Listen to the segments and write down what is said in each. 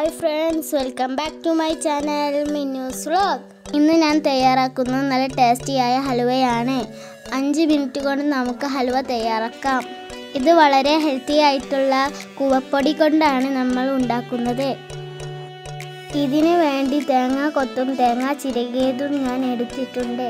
hi friends welcome back to my channel Minnus vlog ഇന്ന് ഞാൻ തയ്യാറാക്കുന്നത് നല്ല ടേസ്റ്റിയായ ഹലുവയാണ് അഞ്ച് മിനിറ്റ് കൊണ്ട് നമുക്ക് ഹലുവ തയ്യാറാക്കാം ഇത് വളരെ ഹെൽത്തി ആയിട്ടുള്ള കൂവപ്പൊടി കൊണ്ടാണ് നമ്മൾ ഉണ്ടാക്കുന്നത് ഇതിന് വേണ്ടി തേങ്ങ കൊത്തും തേങ്ങ ചിരകിയതും ഞാൻ എടുത്തിട്ടുണ്ട്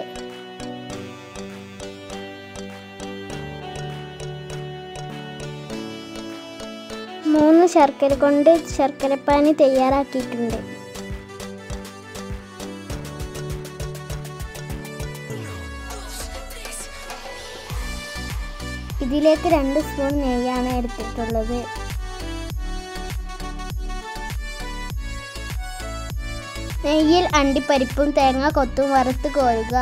മൂന്ന് ശർക്കര കൊണ്ട് ശർക്കരപ്പാനി തയ്യാറാക്കിയിട്ടുണ്ട് ഇതിലേക്ക് രണ്ട് സ്പൂൺ നെയ്യാണ് എടുത്തിട്ടുള്ളത് നെയ്യിൽ അണ്ടിപ്പരിപ്പും തേങ്ങ കൊത്തും വറുത്ത് കോരുക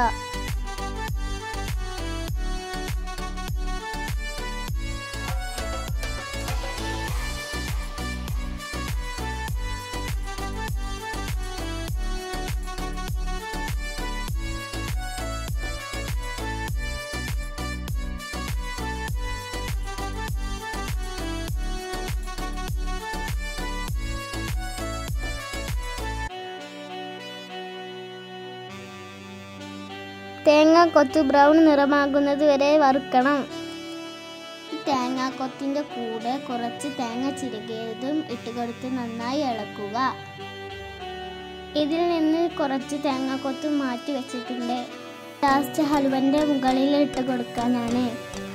തേങ്ങ കൊത്ത് ബ്രൗൺ നിറമാകുന്നത് വരെ വറുക്കണം തേങ്ങ കൊത്തിന്റെ കൂടെ കുറച്ച് തേങ്ങ ചിരകിയതും ഇട്ടുകൊടുത്ത് നന്നായി ഇളക്കുക ഇതിൽ നിന്ന് കുറച്ച് തേങ്ങ കൊത്ത് മാറ്റി വെച്ചിട്ടുണ്ട് ലാസ്റ്റ് ഹലുവന്റെ മുകളിൽ ഇട്ട് കൊടുക്കാനാണ്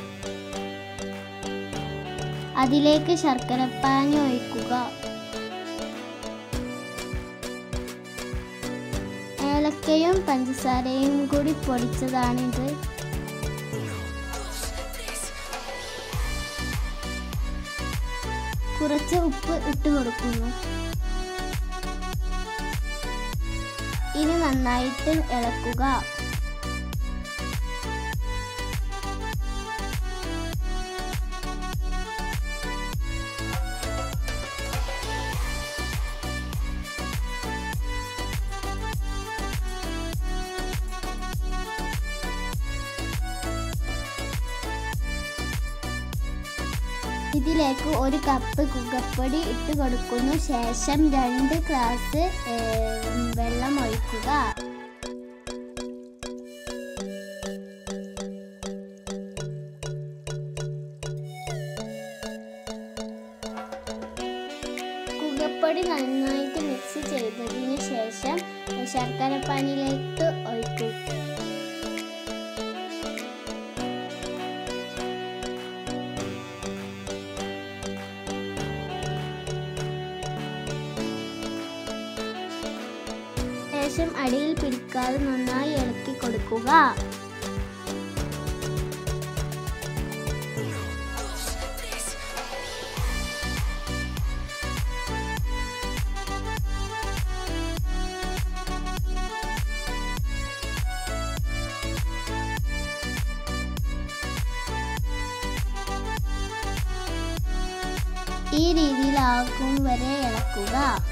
അതിലേക്ക് ശർക്കരപ്പാനി ഒഴിക്കുക ഏലക്കയും പഞ്ചസാരയും കൂടി പൊടിച്ചതാണിത് കുറച്ച് ഉപ്പ് ഇട്ട് കൊടുക്കുന്നു ഇനി നന്നായിട്ട് ഇളക്കുക ഇതിലേക്ക് ഒരു കപ്പ് കുകപ്പൊടി ഇട്ട് കൊടുക്കുന്നു ശേഷം രണ്ട് ഗ്ലാസ് വെള്ളം ഒഴിക്കുക കുകപ്പൊടി നന്നായിട്ട് മിക്സ് ചെയ്തതിന് ശേഷം ശർക്കരപ്പാനിയിലേക്ക് ഒഴിക്കുക ശേഷം അടിയിൽ പിടിക്കാതെ നന്നായി ഇളക്കി കൊടുക്കുക ഈ രീതിയിലാക്കും വരെ ഇളക്കുക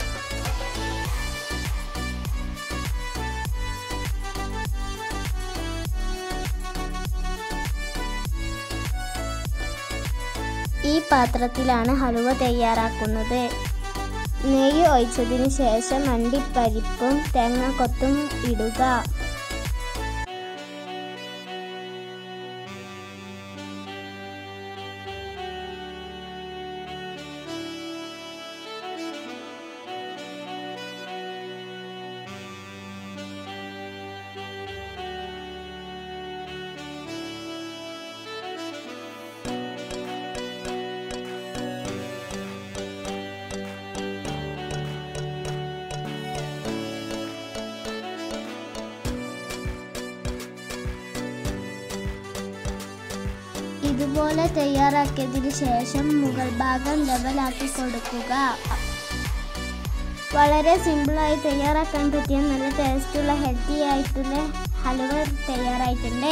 ഈ പാത്രത്തിലാണ് ഹലുവ തയ്യാറാക്കുന്നത് നെയ്യ് ഒഴിച്ചതിന് ശേഷം അണ്ടിപ്പരിപ്പും തേങ്ങാക്കൊത്തും ഇടുക ഇതുപോലെ തയ്യാറാക്കിയതിന് ശേഷം മുകൾ ഭാഗം ലെവലാക്കി കൊടുക്കുക വളരെ സിമ്പിളായി തയ്യാറാക്കാൻ പറ്റിയ നല്ല ടേസ്റ്റുള്ള ഹെൽത്തി ആയിട്ടുള്ള ഹലുവ തയ്യാറായിട്ടുണ്ട്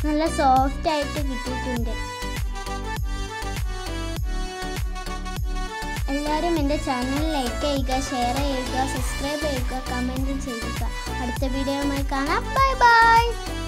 നല്ല സോഫ്റ്റ് ആയിട്ട് കിട്ടിയിട്ടുണ്ട് എല്ലാവരും എൻ്റെ ചാനൽ ലൈക്ക് ചെയ്യുക ഷെയർ ചെയ്യുക സബ്സ്ക്രൈബ് ചെയ്യുക കമൻറ്റും ചെയ്യുക അടുത്ത വീഡിയോയുമായി കാണാം ബൈ ബൈ